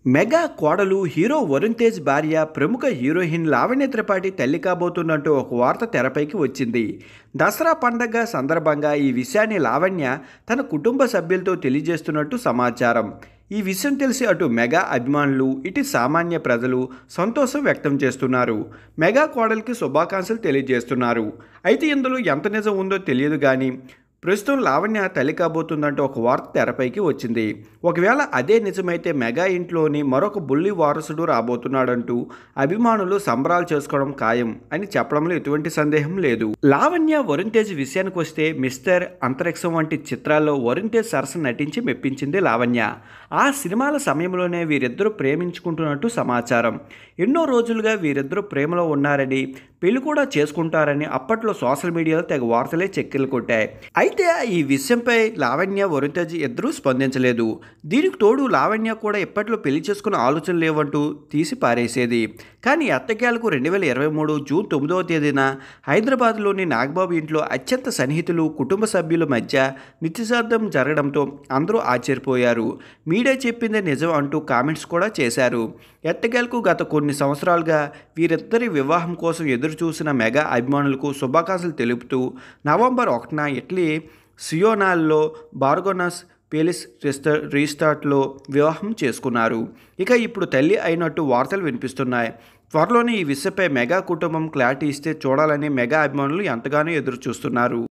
mega కోడలు hero Varun Tej భార్య ప్రముఖ హీరోయిన్ లావణ్య త్రిపాఠి తల్లి కాబోతున్నట్టు ఒక వార్త తెరపైకి వచ్చింది దసరా పండగ సందర్భంగా ఈ విషయాన్ని లావణ్య తన కుటుంబ సభ్యులతో తెలియజేస్తున్నట్టు సమాచారం ఈ విషయం తెలిసి అటు మెగా అభిమానులు ఇటు సామాన్య ప్రజలు సంతోషం వ్యక్తం చేస్తున్నారు మెగా కోడలికి శుభాకాంక్షలు తెలియజేస్తున్నారు అయితే ఇందులో ఎంత నిజం ఉందో తెలియదు కానీ ప్రస్తుతం లావణ్య తల్లి కాబోతుందంటూ ఒక వార్త తెరపైకి వచ్చింది ఒకవేళ అదే నిజమైతే మెగా ఇంట్లోని మరొక బుల్లి వారసుడు రాబోతున్నాడంటూ అభిమానులు సంబరాలు చేసుకోవడం ఖాయం అని చెప్పడంలో ఎటువంటి సందేహం లేదు లావణ్య వరుణ్ తేజ్ విషయానికి వస్తే మిస్టర్ అంతరిక్షం వంటి చిత్రాల్లో వరుణ్ తేజ్ సరసన నటించి మెప్పించింది లావణ్య ఆ సినిమాల సమయంలోనే వీరిద్దరూ ప్రేమించుకుంటున్నట్టు సమాచారం ఎన్నో రోజులుగా వీరిద్దరూ ప్రేమలో ఉన్నారని పెళ్లి కూడా చేసుకుంటారని అప్పట్లో సోషల్ మీడియాలో తెగ వార్తలే చెక్కిలు కొట్టాయి అయితే ఈ విషయంపై లావణ్య వరుణ్ తేజ్ ఇద్దరూ స్పందించలేదు దీనికి తోడు లావణ్య కూడా ఇప్పట్లో పెళ్లి చేసుకునే ఆలోచన లేవంటూ తీసి పారేసేది కానీ ఎట్టకేలకు రెండు వేల ఇరవై మూడు జూన్ తొమ్మిదవ తేదీన హైదరాబాద్లోని నాగబాబు ఇంట్లో అత్యంత సన్నిహితులు కుటుంబ సభ్యుల మధ్య నిశ్చితార్థం జరగడంతో అందరూ ఆశ్చర్యపోయారు మీడియా చెప్పిందే నిజం అంటూ కామెంట్స్ కూడా చేశారు ఎట్టకేలకు గత కొన్ని సంవత్సరాలుగా వీరిద్దరి వివాహం కోసం ఎదురు చూసిన మెగా అభిమానులకు శుభాకాంక్షలు తెలుపుతూ నవంబర్ ఒకటిన ఇటలీ సియోనాల్లో బార్గోనస్ పేలిస్ రిస్ట రీస్టార్ట్లో వివాహం చేసుకున్నారు ఇక ఇప్పుడు తల్లి అయినట్టు వార్తలు వినిపిస్తున్నాయి త్వరలోనే ఈ విషయపై మెగా కుటుంబం క్లారిటీ ఇస్తే చూడాలని మెగా అభిమానులు ఎంతగానో ఎదురు చూస్తున్నారు